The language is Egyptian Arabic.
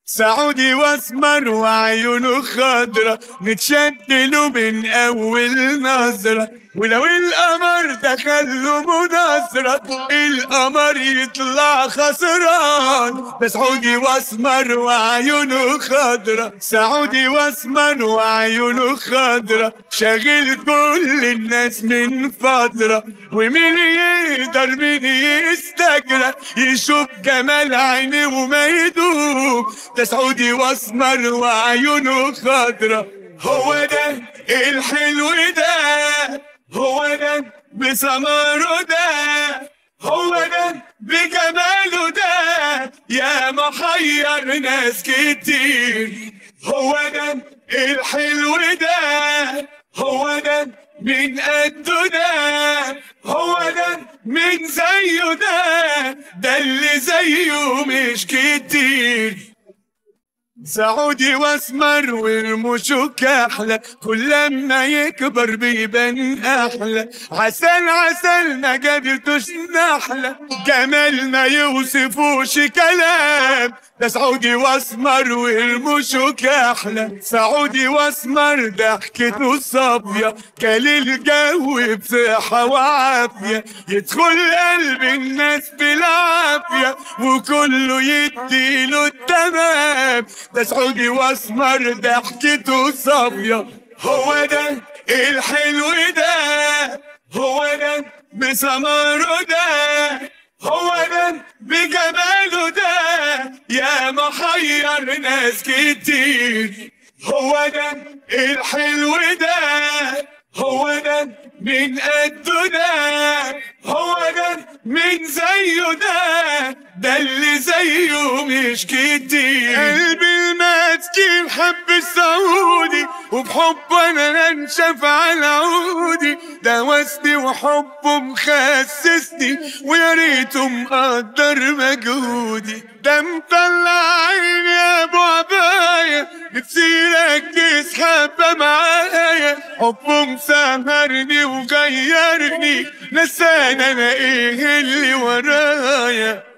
سعودي واسمر وعيونه خضرة نتشكلوا من اول نظرة ولو القمر دخل له مناظرة القمر يطلع خسران ده سعودي واسمر وعيونه خضرة سعودي واسمر وعيونه خضرة شاغل كل الناس من فترة ومين يقدر مين يستجرى يشوف جمال عينه وما يدوب ده سعودي واسمر وعيونه خضرة هو ده الحلو ده هو ده بسمره ده هو ده بجماله ده يا محير ناس كتير هو ده الحلو ده هو ده من قده ده هو ده من زيه ده ده اللي زيه مش كتير سعودي واسمر ورموشه كحلة كل لما يكبر بيبان احلى عسل عسل ما قابلتوش نحلة جمال ما يوصفوش كلام ده سعودي واسمر ورموشه كحلة سعودي واسمر ضحكته صافية كل الجو بصحة وعافية يدخل قلب الناس بالعافية وكله يديله التمام ده سعودي واسمر ضحكته صافية هو ده الحلو ده هو ده بسمره ده هو ده بجماله ده يا محير ناس كتير هو ده الحلو ده هو ده من قده ده هو ده من زيه ده ده اللي زيه مش كتير قلبي المسكين حب السعودي وبحبه انا انشف على عودي ده وسطي وحبه مخسسني ويا ريته مقدر مجهودي ده مطلع عيني يا ابو عبايه نفسي ركز حبه معايا حبه مسهرني وغيرني نساني انا ايه اللي ورايا